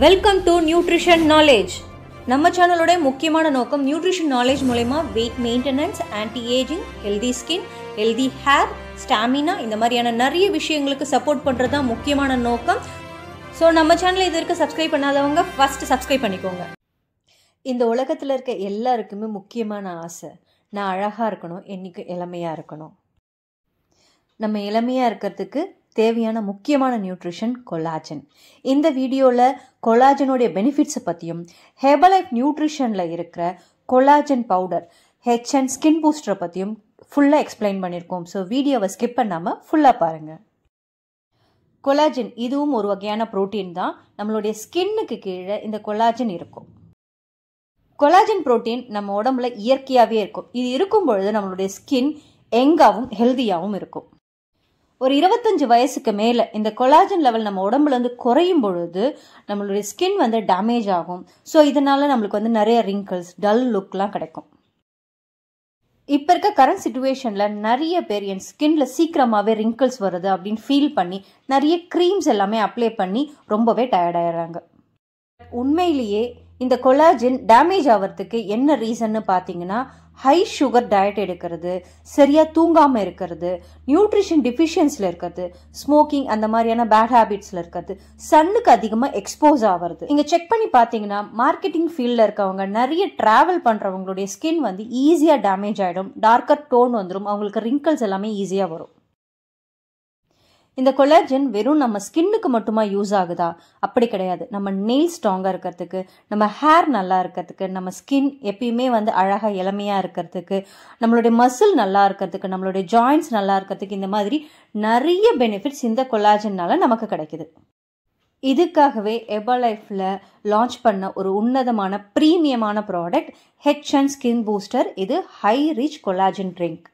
welcome to nutrition knowledge நம்ம சேனலோட முக்கியமான நோக்கம் நியூட்ரிஷன் நாலேஜ் மூலயமா weight maintenance anti ageing healthy skin healthy hair stamina இந்த மாதிரியான நிறைய விஷயங்களுக்கு சப்போர்ட் பண்ணுறது தான் முக்கியமான நோக்கம் ஸோ நம்ம சேனலை இது வரைக்கும் சப்ஸ்கிரைப் பண்ணாதவங்க ஃபஸ்ட்டு சப்ஸ்கிரைப் பண்ணிக்கோங்க இந்த உலகத்தில் இருக்க எல்லாருக்குமே முக்கியமான ஆசை நான் அழகாக இருக்கணும் என்னைக்கு இளமையாக இருக்கணும் நம்ம இளமையாக இருக்கிறதுக்கு தேவையான முக்கியமான நியூட்ரிஷன் கொலாஜன் இந்த வீடியோவில் கொலாஜனுடைய பெனிஃபிட்ஸை பற்றியும் ஹெர்பலைஃப் நியூட்ரிஷனில் இருக்கிற collagen powder H and skin பூஸ்டரை பற்றியும் ஃபுல்லாக எக்ஸ்பிளைன் பண்ணியிருக்கோம் ஸோ வீடியோவை ஸ்கிப் பண்ணாமல் ஃபுல்லாக பாருங்கள் கொலாஜன் இதுவும் ஒரு வகையான புரோட்டீன் தான் நம்மளுடைய ஸ்கின்னுக்கு கீழே இந்த கொலாஜன் இருக்கும் கொலாஜன் புரோட்டீன் நம்ம உடம்புல இயற்கையாகவே இருக்கும் இது இருக்கும் பொழுது நம்மளுடைய ஸ்கின் எங்காவும் ஹெல்த்தியாகவும் இருக்கும் ஒரு இருபத்தஞ்சு வயசுக்கு மேலே இந்த கொலாஜன் லெவல் நம்ம உடம்புலேருந்து குறையும் பொழுது நம்மளுடைய ஸ்கின் வந்து டேமேஜ் ஆகும் ஸோ இதனால நம்மளுக்கு வந்து நிறைய ரிங்கிள்ஸ் டல் லுக்லாம் கிடைக்கும் இப்போ இருக்க கரண்ட் சுச்சுவேஷனில் நிறைய பேர் என் ஸ்கின்ல சீக்கிரமாகவே ரிங்கிள்ஸ் வருது அப்படின்னு ஃபீல் பண்ணி நிறைய க்ரீம்ஸ் எல்லாமே அப்ளை பண்ணி ரொம்பவே டயர்ட் ஆயிடுறாங்க உண்மையிலேயே இந்த கொலாஜின் டேமேஜ் ஆகிறதுக்கு என்ன ரீசன்னு பார்த்தீங்கன்னா ஹை சுகர் டயட் எடுக்கிறது சரியாக தூங்காமல் இருக்கிறது நியூட்ரிஷன் டிஃபிஷியன்ஸில் இருக்கிறது ஸ்மோக்கிங் அந்த மாதிரியான பேட் ஹேபிட்ஸில் இருக்கிறது சன்னுக்கு அதிகமாக எக்ஸ்போஸ் ஆகிறது இங்கே செக் பண்ணி பார்த்தீங்கன்னா மார்க்கெட்டிங் ஃபீல்டில் இருக்கவங்க நிறைய ட்ராவல் பண்ணுறவங்களுடைய ஸ்கின் வந்து ஈஸியாக டேமேஜ் ஆகிடும் டார்க்கர் டோன் வந்துடும் அவங்களுக்கு ரிங்கிள்ஸ் எல்லாமே ஈஸியாக வரும் இந்த கொலாஜன் வெறும் நம்ம ஸ்கின்னுக்கு மட்டுமா யூஸ் ஆகுதா அப்படி கிடையாது நம்ம நெயில் ஸ்ட்ராங்காக இருக்கிறதுக்கு நம்ம ஹேர் நல்லா இருக்கிறதுக்கு நம்ம ஸ்கின் எப்பயுமே வந்து அழகாக இளமையாக இருக்கிறதுக்கு நம்மளுடைய மசில் நல்லா இருக்கிறதுக்கு நம்மளுடைய ஜாயின்ஸ் நல்லா இருக்கிறதுக்கு இந்த மாதிரி நிறைய பெனிஃபிட்ஸ் இந்த கொலாஜன்னால நமக்கு கிடைக்குது இதுக்காகவே எபலைஃப்பில் லான்ச் பண்ண ஒரு உன்னதமான ப்ரீமியமான product H and skin booster இது ஹை ரிச் கொலாஜன் ட்ரிங்க்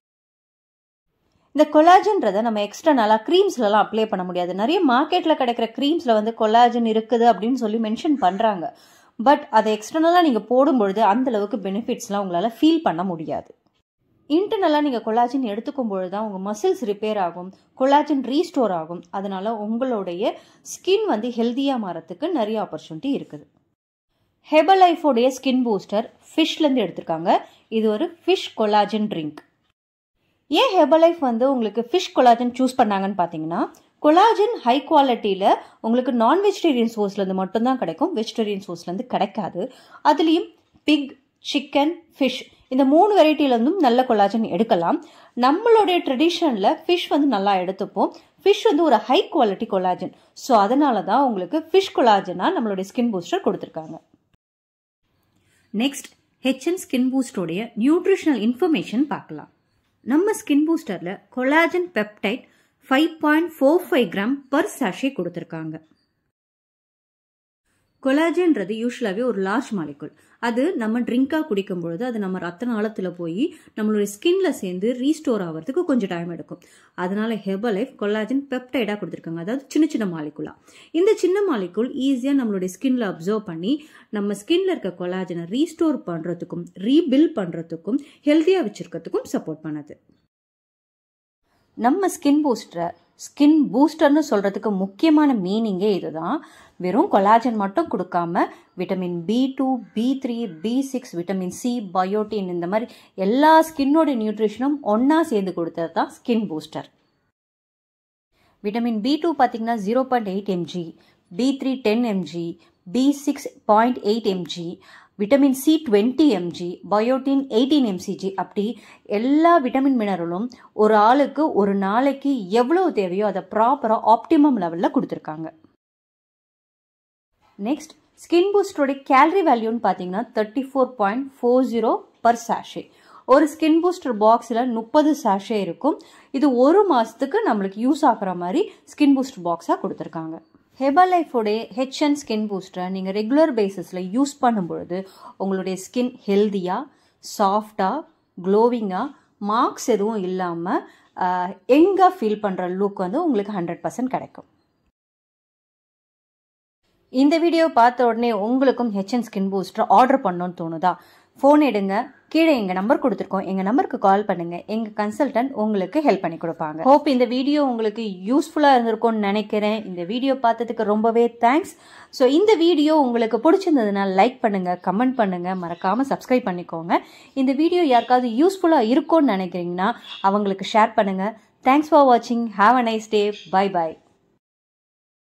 இந்த கொலாஜன்றதை நம்ம எக்ஸ்ட்ரா நல்லா க்ரீம்ஸ்லலாம் அப்ளை பண்ண முடியாது நிறைய மார்க்கெட்டில் கிடைக்கிற க்ரீம்ஸில் வந்து கொலாஜன் இருக்குது அப்படின்னு சொல்லி மென்ஷன் பண்ணுறாங்க பட் அதை எக்ஸ்டர்னலாக நீங்கள் போடும்பொழுது அந்தளவுக்கு பெனிஃபிட்ஸ்லாம் உங்களால் ஃபீல் பண்ண முடியாது இன்டர்னலாக நீங்கள் கொலாஜன் எடுத்துக்கும் பொழுது தான் உங்கள் மசில்ஸ் ரிப்பேர் ஆகும் கொலாஜன் ரீஸ்டோர் ஆகும் அதனால் உங்களுடைய ஸ்கின் வந்து ஹெல்த்தியாக மாறத்துக்கு நிறைய ஆப்பர்ச்சுனிட்டி இருக்குது ஹெபலைஃபோடைய ஸ்கின் பூஸ்டர் ஃபிஷ்லேருந்து எடுத்திருக்காங்க இது ஒரு ஃபிஷ் கொலாஜன் ட்ரிங்க் ஏன் ஹெர்பலைஃப் வந்து உங்களுக்கு ஃபிஷ் கொலாஜன் சூஸ் பண்ணாங்கன்னு பார்த்தீங்கன்னா கொலாஜன் ஹை குவாலிட்டியில் உங்களுக்கு நான் வெஜிடேரியன் சோர்ஸ்லேருந்து மட்டும்தான் கிடைக்கும் வெஜிடேரியன் சோர்ஸ்லேருந்து கிடைக்காது அதுலேயும் பிக் சிக்கன் ஃபிஷ் இந்த மூணு வெரைட்டிலேருந்தும் நல்ல கொலாஜன் எடுக்கலாம் நம்மளுடைய ட்ரெடிஷனில் ஃபிஷ் வந்து நல்லா எடுத்துப்போம் ஃபிஷ் வந்து ஒரு ஹை குவாலிட்டி கொலாஜன் ஸோ அதனால தான் உங்களுக்கு ஃபிஷ் கொலாஜனாக நம்மளுடைய ஸ்கின் பூஸ்டர் கொடுத்துருக்காங்க நெக்ஸ்ட் ஹெச்என் ஸ்கின் பூஸ்டருடைய நியூட்ரிஷனல் இன்ஃபர்மேஷன் பார்க்கலாம் நம்ம ஸ்கின் பூஸ்டரில் collagen peptide five point four five gram per sachet கொடுத்துருக்காங்க கொலாஜன்றது யூஸ்வலாகவே ஒரு லார்ஜ் மாலிகுல் அது நம்ம ட்ரிங்காக குடிக்கும் பொழுது அது நம்ம ரத்த நாளத்தில் போய் நம்மளுடைய ஸ்கின்ல சேர்ந்து ரீஸ்டோர் ஆகிறதுக்கு கொஞ்சம் டைம் எடுக்கும் அதனால ஹெர்பலைஃப் கொலாஜன் பெப்டைடாக கொடுத்துருக்காங்க அதாவது சின்ன சின்ன மாலிகுலா இந்த சின்ன மாலிகுல் ஈஸியாக நம்மளுடைய ஸ்கின்ல அப்சர்வ் பண்ணி நம்ம ஸ்கின்ல இருக்க கொலாஜனை ரீஸ்டோர் பண்ணுறதுக்கும் ரீபில் பண்ணுறதுக்கும் ஹெல்த்தியாக வச்சிருக்கிறதுக்கும் சப்போர்ட் பண்ணுது நம்ம ஸ்கின் பூஸ்டரை ஸ்கின் பூஸ்டர்னு சொல்கிறதுக்கு முக்கியமான மீனிங்கே இதுதான் வெறும் கொலாஜன் மட்டும் கொடுக்காம vitamin B two B three B six vitamin C biotin இந்த மாதிரி எல்லா ஸ்கின்னோட நியூட்ரிஷனும் ஒன்றா சேர்ந்து கொடுத்தது தான் skin booster vitamin B two பார்த்தீங்கன்னா zero point eight mg B three ten mg B six point eight mg vitamin C twenty mg biotin eighteen mcg அப்படி எல்லா விட்டமின் மினரலும் ஒரு ஆளுக்கு ஒரு நாளைக்கு எவ்வளோ தேவையோ அதை ப்ராப்பராக ஆப்டிமம் லெவலில் கொடுத்துருக்காங்க நெக்ஸ்ட் ஸ்கின் பூஸ்டரோட கேலரி வேல்யூன்னு பார்த்தீங்கன்னா thirty four point four zero per sachet ஒரு ஸ்கின் பூஸ்டர் பாக்ஸில் முப்பது சாஷே இருக்கும் இது ஒரு மாதத்துக்கு நம்மளுக்கு யூஸ் ஆகிற மாதிரி ஸ்கின் பூஸ்டர் பாக்ஸாக கொடுத்துருக்காங்க ஹெபலைஃபோடைய ஹெச்என் ஸ்கின் பூஸ்டரை நீங்கள் ரெகுலர் பேசிஸில் யூஸ் பண்ணும்பொழுது உங்களுடைய ஸ்கின் ஹெல்த்தியாக சாஃப்டாக க்ளோவிங்காக மார்க்ஸ் எதுவும் இல்லாமல் எங்கே ஃபீல் பண்ணுற லுக் வந்து உங்களுக்கு ஹண்ட்ரட் பர்சன்ட் கிடைக்கும் இந்த வீடியோ பார்த்த உடனே உங்களுக்கும் ஹெச்என் ஸ்கின் பூஸ்டர் ஆர்டர் பண்ணணும்னு தோணுதா ஃபோன் எடுங்க கீழே எங்கள் நம்பர் கொடுத்துருக்கோம் எங்கள் நம்பருக்கு கால் பண்ணுங்கள் எங்கள் கன்சல்டன்ட் உங்களுக்கு ஹெல்ப் பண்ணி கொடுப்பாங்க ஹோப் இந்த வீடியோ உங்களுக்கு யூஸ்ஃபுல்லாக இருந்திருக்கும்னு நினைக்கிறேன் இந்த வீடியோ பார்த்ததுக்கு ரொம்பவே தேங்க்ஸ் ஸோ இந்த வீடியோ உங்களுக்கு பிடிச்சிருந்ததுன்னா லைக் பண்ணுங்கள் கமெண்ட் பண்ணுங்கள் மறக்காமல் சப்ஸ்கிரைப் பண்ணிக்கோங்க இந்த வீடியோ யாருக்காவது யூஸ்ஃபுல்லாக இருக்கும்னு நினைக்கிறீங்கன்னா அவங்களுக்கு ஷேர் பண்ணுங்கள் தேங்க்ஸ் ஃபார் வாட்சிங் have a nice day bye bye